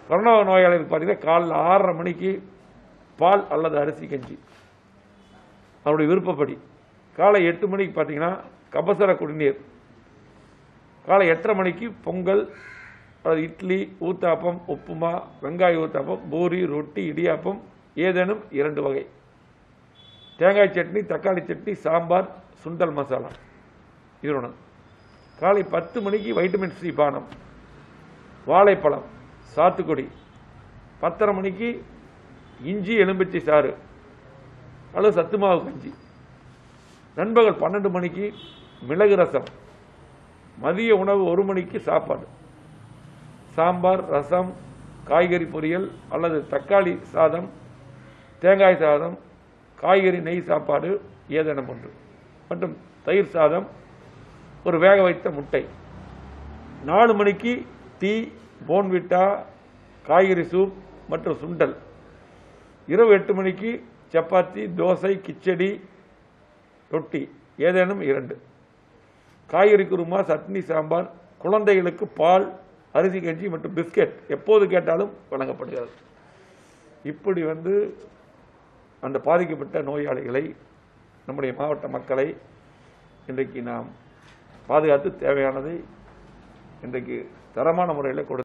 corona நோயாளிகளுக்கு பார்த்தீங்கன்னா காலைல ஆறரை மணிக்கு பால் அல்லது அரிசி கஞ்சி அவருடைய விருப்பப்படி காலை எட்டு மணிக்கு பார்த்தீங்கன்னா கபசர குடிநீர் காலை எட்டரை மணிக்கு பொங்கல் அதாவது இட்லி ஊத்தாப்பம் உப்புமா வெங்காய ஊத்தாப்பம் பூரி ரொட்டி இடியாப்பம் ஏதேனும் இரண்டு வகை தேங்காய் சட்னி தக்காளி சட்னி சாம்பார் சுண்டல் மசாலா இது ஒன்று காலை பத்து மணிக்கு வைட்டமின் சி பானம் வாழைப்பழம் சாத்துக்குடி பத்தரை மணிக்கு இஞ்சி எலும்பிச்சை சாறு அல்லது சத்து மாவு கஞ்சி நண்பகல் பன்னெண்டு மணிக்கு மிளகு ரசம் மதிய உணவு ஒரு மணிக்கு சாப்பாடு சாம்பார் ரசம் காய்கறி பொரியல் அல்லது தக்காளி சாதம் தேங்காய் சாதம் காய்கறி நெய் சாப்பாடு ஏதேனும் ஒன்று மற்றும் தயிர் சாதம் ஒரு வேக வைத்த முட்டை நாலு மணிக்கு டீ போன்விட்டா காய்கறி சூப் மற்றும் சுண்டல் இரவு எட்டு மணிக்கு சப்பாத்தி தோசை கிச்சடி ரொட்டி ஏதேனும் இரண்டு காய்கறி குருமா சட்னி சாம்பார் குழந்தைகளுக்கு பால் அரிசி கஞ்சி மற்றும் பிஸ்கெட் எப்போது கேட்டாலும் வழங்கப்படுகிறது இப்படி வந்து அந்த பாதிக்கப்பட்ட நோயாளிகளை நம்முடைய மாவட்ட மக்களை இன்றைக்கு நாம் பாதுகாத்து தேவையானதை இன்றைக்கு தரமான முறையில் கொடு